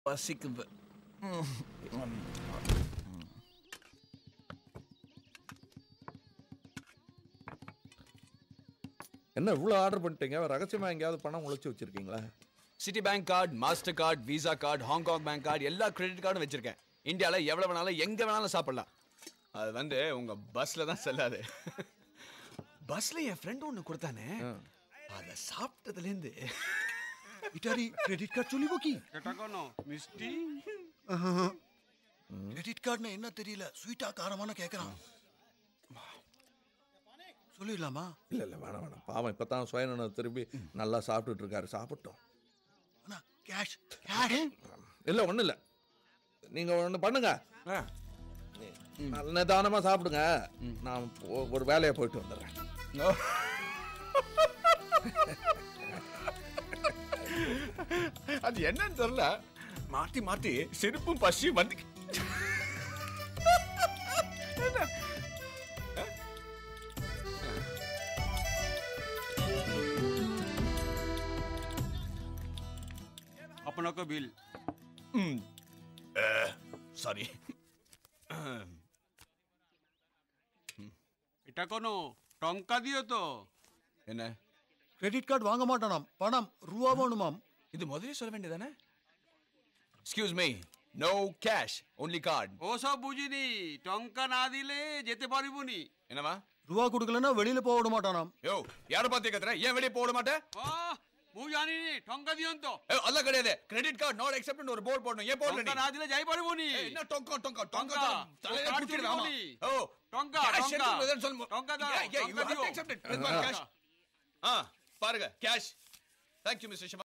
பசிக்குது என்ன இவ்வளோ ஆர்டர் பண்ணிட்டீங்க ரகசியமா எங்கேயாவது பணம் உழைச்சி வச்சிருக்கீங்களா Citibank card Mastercard Visa card Hong Kong bank card எல்லா கிரெடிட் கார்டும் வச்சிருக்கேன் இந்தியாவில் எவ்வளவு வேணாலும் எங்க வேணாலும் சாப்பிடலாம் அது வந்து உங்க பஸ்ல தான் செல்லாது பஸ்ல என் ஃப்ரெண்ட் ஒன்று கொடுத்தானே அதை சாப்பிட்டதுலேருந்து ইটারি ক্রেডিট কার্ড চলিব কি এটা কোনো মিষ্টি கிரெடிட் கார்டுனா என்ன தெரியல ஸ்வீட்டா காரமான கேக்குறான் சொல்லிடலாமா இல்லை இல்லை வேணாம் வேணாம் பாவம் இப்போ தான் சுயநலம் திரும்பி நல்லா சாப்பிட்டுட்டு இருக்காரு சாப்பிட்டோம் அண்ணா கேஷ் கேஷ் இல்லை ஒன்றும் இல்லை நீங்கள் ஒன்று பண்ணுங்க நல்ல நிதானமாக சாப்பிடுங்க நான் ஒ- ஒரு வேலையை போயிட்டு வந்துடுறேன் அது என்னன்னு தெரியல மாத்தி மாத்தி செருப்பும் பசியும் வந்து আপনাকে বিল சாரி এটা কোনো টঙ্কা দিও তো என்ன கிரெடிட் கார்டு வாங்க மாட்டானாம் பணம் ரூபா வேணுமாம் இது முதலே சொல்ல வேண்டியதானே excuse me no cash only card ওসব বুঝিনি টঙ্কা না দিলে যেতে পারিবনি என்னமா ரூபா கொடுக்கலன்னா வெளியில போக விட மாட்டானாம் யோ யார பார்த்து கத்துற ஏன் வெளியே போட மாட்டேன் ও মু জানিনি টঙ্কা দিও তো ஏய், அதெல்லாம் கிடையாது கிரெடிட் கார்டு நாட் அக்செப்ட் ஒரு போர்டு போடணும் ஏன் போடல টঙ্কা நீ না দিলে যাই পারিবনি ஏய், என்ன டொங்கா டொங்கா டொங்கா டொங்கா. தலையில ஓ, கார்டு குத்திடுவேன், ஆமா. சொல்லி. ஓ டொங்கா, cash டொங்கா. எடுத்து வருதுன்னு சொல்லும்போது- டொங்கா தான், Yeah, yeah, you டொங்கா have to Theo. accept it. With my cash. ஆ பாருங்க கேஷ் தேங்க்யூ மிஸ்டர்